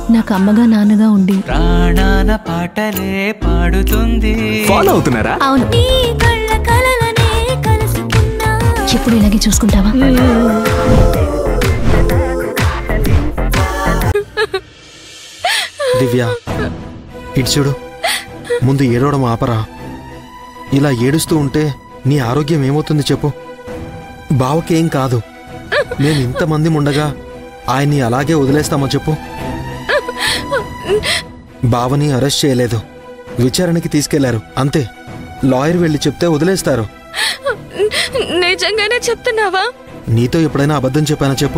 నాకు అమ్మగా నాన్నగా ఉండి ప్రాణాల పాటలే పాడుతుంది ఫాలో అవుతున్నారా అవును నీ కళ్ళ కలలనే కలుసుకున్నా ఎప్పుడు ఇలాగే చూసుకుంటావా దివ్య ఇటు చూడు ముందు ఏడవడం ఆపరా ఇలా ఏడుస్తూ ఉంటే నీ ఆరోగ్యం ఏమవుతుంది చెప్పు బావకేం కాదు మేము ఇంతమంది ఉండగా ఆయన్ని అలాగే వదిలేస్తామో చెప్పు బావని అరెస్ట్ చేయలేదు విచారణకి తీసుకెళ్లారు అంతే లాయర్ వెళ్ళి చెప్తే వదిలేస్తారు నిజంగానే చెప్తున్నావా నీతో ఎప్పుడైనా అబద్ధం చెప్పానా చెప్పు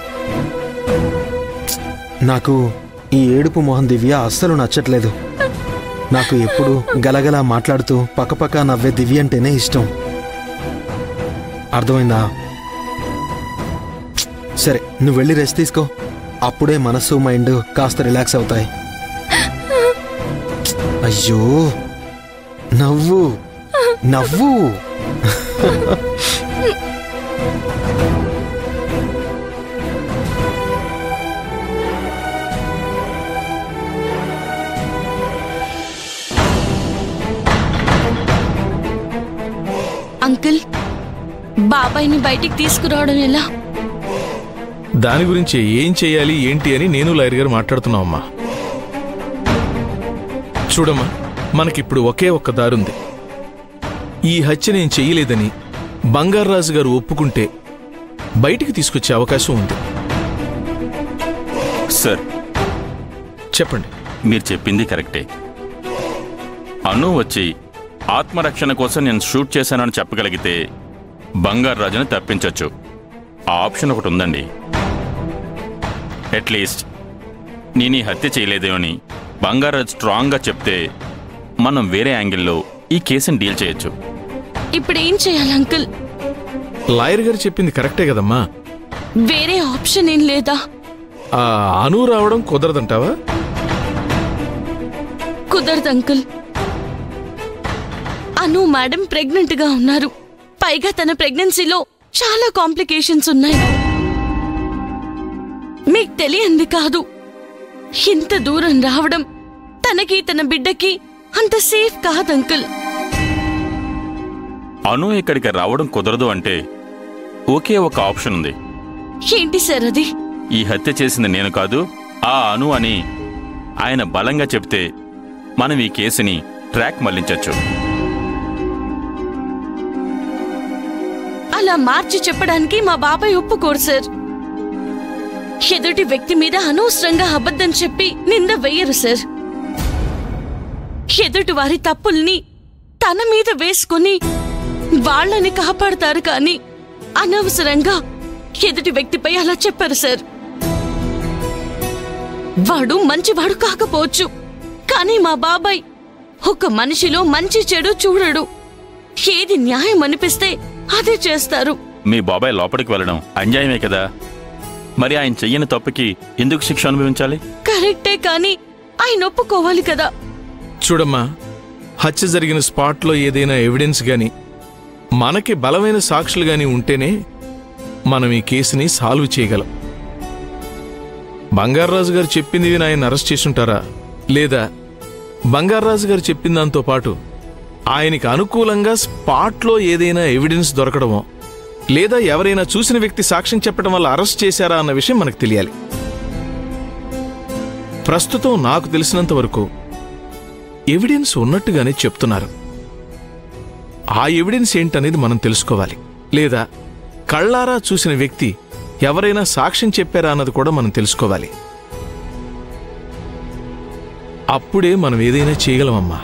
నాకు ఈ ఏడుపు మొహం దివ్య అస్సలు నచ్చట్లేదు నాకు ఎప్పుడు గలగలా మాట్లాడుతూ పక్కపక్క నవ్వే దివ్య అంటేనే ఇష్టం అర్థమైందా సరే నువ్వు వెళ్ళి రెస్ట్ తీసుకో అప్పుడే మనస్సు మైండ్ కాస్త రిలాక్స్ అవుతాయి అయ్యో నవ్వు నవ్వు అంకుల్ బాబాయ్ని బయటికి తీసుకురావడం ఎలా దాని గురించి ఏం చేయాలి ఏంటి అని నేను లాయర్ గారు మాట్లాడుతున్నామమ్మా చూడమ్మా మనకిప్పుడు ఒకే ఒక్క దారుంది ఈ హత్య నేను చెయ్యలేదని బంగారాజు గారు ఒప్పుకుంటే బయటికి తీసుకొచ్చే అవకాశం ఉంది సార్ చెప్పండి మీరు చెప్పింది కరెక్టే అను వచ్చి ఆత్మరక్షణ కోసం నేను షూట్ చేశానని చెప్పగలిగితే బంగారు రాజుని తప్పించొచ్చు ఆ ఆప్షన్ ఒకటి ఉందండి అట్లీస్ట్ నేను ఈ హత్య చేయలేదేమని బంగారాజు స్ట్రాంగ్గా చెప్తే మనం వేరే యాంగిల్లో ఈ కేసుని డీల్ చేయొచ్చు ఇప్పుడు ఏం చేయాలి అంకుల్ లాయర్ గారు చెప్పింది కరెక్టే కదమ్మా వేరే ఆప్షన్ ఏం లేదా ఆ అను రావడం కుదరదంటావా కుదరదు అంకుల్ అను మేడం ప్రెగ్నెంట్ గా ఉన్నారు పైగా తన ప్రెగ్నెన్సీలో చాలా కాంప్లికేషన్స్ ఉన్నాయి మీకు తెలియంది కాదు ఇంత దూరం రావడం తనకి తన బిడ్డకి అంత సేఫ్ కాదు అంకుల్ అను ఇక్కడికి రావడం కుదరదు అంటే ఒకే ఒక ఆప్షన్ ఉంది ఏంటి సార్ అది ఈ హత్య చేసింది నేను కాదు ఆ అను అని ఆయన బలంగా చెప్తే మనం ఈ కేసుని ట్రాక్ మళ్లించొచ్చు అలా మార్చి చెప్పడానికి మా బాబాయ్ ఒప్పుకోరు సార్ ఎదుటి వ్యక్తి మీద అనవసరంగా అబద్ధం చెప్పి నింద వెయ్యరు సార్ ఎదుటి వారి తప్పుల్ని తన మీద వేసుకుని వాళ్ళని కాపాడతారు కానీ అనవసరంగా ఎదుటి వ్యక్తిపై అలా చెప్పారు సార్ వాడు మంచివాడు కాకపోవచ్చు కానీ మా బాబాయ్ ఒక మనిషిలో మంచి చెడు చూడడు ఏది న్యాయం అనిపిస్తే అదే చేస్తారు మీ బాబాయ్ లోపలికి వెళ్ళడం అన్యాయమే కదా మరి ఆయన చెయ్యని తప్పుకి ఎందుకు శిక్ష అనుభవించాలి కరెక్టే కానీ ఆయన ఒప్పుకోవాలి కదా చూడమ్మా హత్య జరిగిన స్పాట్లో ఏదైనా ఎవిడెన్స్ గాని మనకి బలమైన సాక్షులు గాని ఉంటేనే మనం ఈ కేసుని సాల్వ్ చేయగలం బంగారాజు గారు చెప్పింది విని ఆయన అరెస్ట్ చేసుంటారా లేదా బంగారాజు గారు చెప్పిన దాంతో పాటు ఆయనకి అనుకూలంగా స్పాట్లో ఏదైనా ఎవిడెన్స్ దొరకడమో లేదా ఎవరైనా చూసిన వ్యక్తి సాక్ష్యం చెప్పడం వల్ల అరెస్ట్ చేశారా అన్న విషయం మనకు తెలియాలి ప్రస్తుతం నాకు తెలిసినంత వరకు ఎవిడెన్స్ ఉన్నట్టుగానే చెప్తున్నారు ఆ ఎవిడెన్స్ ఏంటనేది మనం తెలుసుకోవాలి లేదా కళ్ళారా చూసిన వ్యక్తి ఎవరైనా సాక్ష్యం చెప్పారా అన్నది కూడా మనం తెలుసుకోవాలి అప్పుడే మనం ఏదైనా చేయగలమమ్మా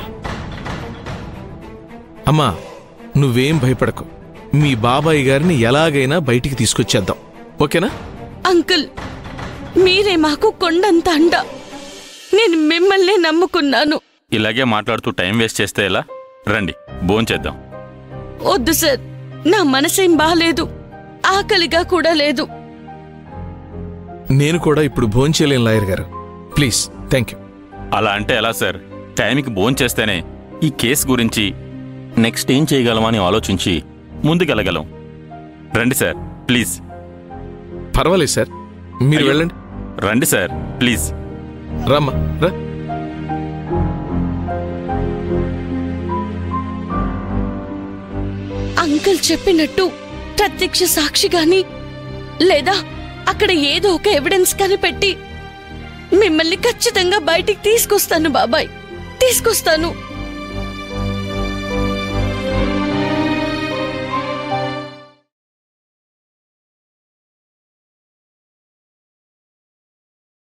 అమ్మా నువ్వేం భయపడకు మీ బాబాయ్ గారిని ఎలాగైనా బయటికి తీసుకొచ్చేద్దాం ఓకేనా అంకుల్ మీరే మాకు కొండంత అండ నేను మిమ్మల్నే నమ్ముకున్నాను ఇలాగే మాట్లాడుతూ టైం వేస్ట్ చేస్తే ఎలా రండి భోంచేద్దాం వద్దు సార్ నా మనసేం బాలేదు ఆకలిగా కూడా లేదు నేను కూడా ఇప్పుడు భోంచేయలేను lawyer garu please thank you అలా అంటే ఎలా సార్ టైంకి భోంచేస్తేనే ఈ కేసు గురించి నెక్స్ట్ ఏం చేయగలమని ఆలోచించి ముందుకెళ్ళగలం రండి సార్ ప్లీజ్ పర్వాలేదు సార్ మీరు అయ్యో. వెళ్ళండి రండి సార్ ప్లీజ్ రమ్మా రా అంకుల్ చెప్పినట్టు ప్రత్యక్ష సాక్షి గాని లేదా అక్కడ ఏదో ఒక ఎవిడెన్స్ కనిపెట్టి మిమ్మల్ని ఖచ్చితంగా బయటికి తీసుకొస్తాను బాబాయ్ తీసుకొస్తాను